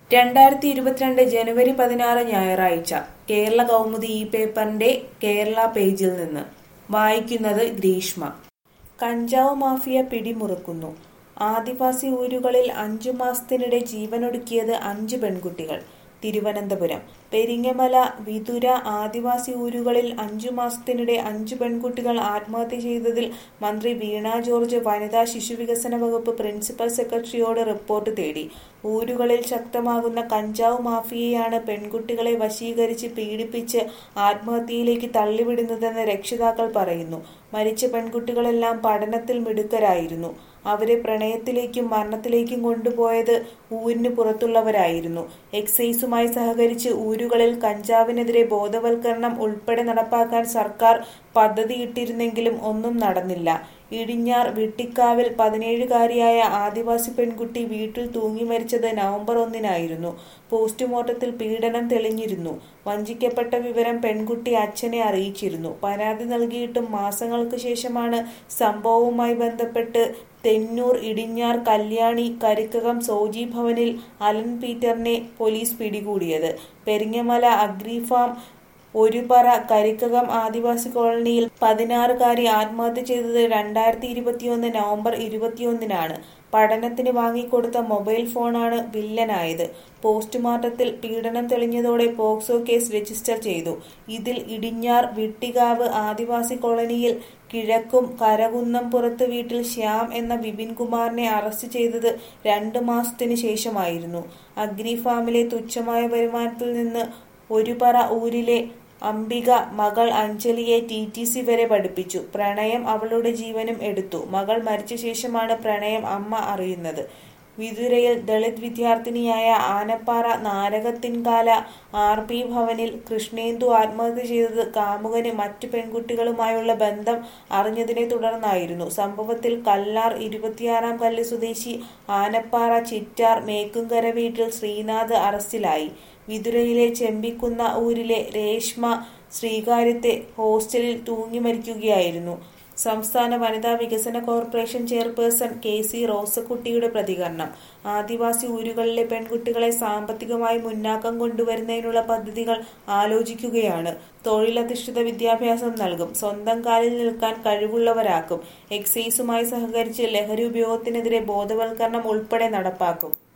രണ്ടായിരത്തി ഇരുപത്തിരണ്ട് ജനുവരി പതിനാറ് ഞായറാഴ്ച കേരള കൗമുദി ഈ പേപ്പറിന്റെ കേരള പേജിൽ നിന്ന് വായിക്കുന്നത് ഗ്രീഷ്മ കഞ്ചാവ് മാഫിയ പിടിമുറുക്കുന്നു ആദിവാസി ഊരുകളിൽ അഞ്ചു മാസത്തിനിടെ ജീവനൊടുക്കിയത് അഞ്ചു പെൺകുട്ടികൾ തിരുവനന്തപുരം പെരിങ്ങമല വിതുര ആദിവാസി ഊരുകളിൽ അഞ്ചു മാസത്തിനിടെ അഞ്ചു പെൺകുട്ടികൾ ആത്മഹത്യ ചെയ്തതിൽ മന്ത്രി വീണ ജോർജ് വനിതാ ശിശുവികസന വകുപ്പ് പ്രിൻസിപ്പൽ സെക്രട്ടറിയോട് റിപ്പോർട്ട് തേടി ഊരുകളിൽ ശക്തമാകുന്ന കഞ്ചാവ് മാഫിയയാണ് പെൺകുട്ടികളെ വശീകരിച്ച് പീഡിപ്പിച്ച് ആത്മഹത്യയിലേക്ക് തള്ളിവിടുന്നതെന്ന് രക്ഷിതാക്കൾ പറയുന്നു മരിച്ച പെൺകുട്ടികളെല്ലാം പഠനത്തിൽ മിടുക്കരായിരുന്നു അവരെ പ്രണയത്തിലേക്കും മരണത്തിലേക്കും കൊണ്ടുപോയത് ഊരിന് പുറത്തുള്ളവരായിരുന്നു എക്സൈസുമായി സഹകരിച്ച് ഊരുകളിൽ കഞ്ചാവിനെതിരെ ബോധവൽക്കരണം ഉൾപ്പെടെ നടപ്പാക്കാൻ സർക്കാർ പദ്ധതിയിട്ടിരുന്നെങ്കിലും ഒന്നും നടന്നില്ല ഇടിഞ്ഞാർ വിട്ടിക്കാവിൽ പതിനേഴുകാരിയായ ആദിവാസി പെൺകുട്ടി വീട്ടിൽ തൂങ്ങി മരിച്ചത് നവംബർ ഒന്നിനായിരുന്നു പോസ്റ്റ്മോർട്ടത്തിൽ പീഡനം തെളിഞ്ഞിരുന്നു വഞ്ചിക്കപ്പെട്ട വിവരം പെൺകുട്ടി അച്ഛനെ അറിയിച്ചിരുന്നു പരാതി നൽകിയിട്ടും മാസങ്ങൾക്ക് ശേഷമാണ് സംഭവവുമായി ബന്ധപ്പെട്ട് തെന്നൂർ ഇടിഞ്ഞാർ കല്യാണി കരിക്കകം സോജി ഭവനിൽ അലൻ പീറ്ററിനെ പോലീസ് പിടികൂടിയത് പെരിങ്ങമല അഗ്രിഫാം ഒരുപറ കരിക്കകം ആദിവാസി കോളനിയിൽ പതിനാറുകാരി ആത്മഹത്യ ചെയ്തത് രണ്ടായിരത്തി ഇരുപത്തിയൊന്ന് നവംബർ ഇരുപത്തിയൊന്നിനാണ് പഠനത്തിന് വാങ്ങിക്കൊടുത്ത മൊബൈൽ ഫോണാണ് വില്ലനായത് പോസ്റ്റ്മോർട്ടത്തിൽ പീഡനം തെളിഞ്ഞതോടെ പോക്സോ കേസ് രജിസ്റ്റർ ചെയ്തു ഇതിൽ ഇടിഞ്ഞാർ വിട്ടികാവ് ആദിവാസി കോളനിയിൽ കിഴക്കും കരകുന്നംപുറത്ത് വീട്ടിൽ ശ്യാം എന്ന വിപിൻ കുമാറിനെ അറസ്റ്റ് ചെയ്തത് രണ്ട് മാസത്തിനു ശേഷമായിരുന്നു അഗ്രി ഫാമിലെ തുച്ഛമായ വരുമാനത്തിൽ നിന്ന് ഒരുപറ ഊരിലെ അംബിക മകൾ അഞ്ജലിയെ ടി ടി സി വരെ പഠിപ്പിച്ചു പ്രണയം അവളുടെ ജീവനും എടുത്തു മകൾ മരിച്ച ശേഷമാണ് പ്രണയം അമ്മ അറിയുന്നത് വിതുരയിൽ ദളിത് വിദ്യാർത്ഥിനിയായ ആനപ്പാറ നാരകത്തിൻകാല ആർ പി ഭവനിൽ കൃഷ്ണേന്ദു ആത്മഹത്യ ചെയ്തത് കാമുകന് മറ്റു പെൺകുട്ടികളുമായുള്ള ബന്ധം അറിഞ്ഞതിനെ തുടർന്നായിരുന്നു സംഭവത്തിൽ കല്ലാർ ഇരുപത്തിയാറാം കല്ല് സ്വദേശി ആനപ്പാറ ചിറ്റാർ മേക്കുംകര വീട്ടിൽ ശ്രീനാഥ് അറസ്റ്റിലായി വിതുരയിലെ ചെമ്പിക്കുന്ന ഊരിലെ രേഷ്മ ശ്രീകാര്യത്തെ ഹോസ്റ്റലിൽ തൂങ്ങി മരിക്കുകയായിരുന്നു സംസ്ഥാന വനിതാ വികസന കോർപ്പറേഷൻ ചെയർപേഴ്സൺ കെ സി റോസക്കുട്ടിയുടെ പ്രതികരണം ആദിവാസി ഊരുകളിലെ പെൺകുട്ടികളെ സാമ്പത്തികമായി മുന്നാക്കം കൊണ്ടുവരുന്നതിനുള്ള പദ്ധതികൾ ആലോചിക്കുകയാണ് തൊഴിലധിഷ്ഠിത വിദ്യാഭ്യാസം നൽകും സ്വന്തം കാലിൽ നിൽക്കാൻ കഴിവുള്ളവരാക്കും എക്സൈസുമായി സഹകരിച്ച് ലഹരി ഉപയോഗത്തിനെതിരെ ബോധവൽക്കരണം ഉൾപ്പെടെ നടപ്പാക്കും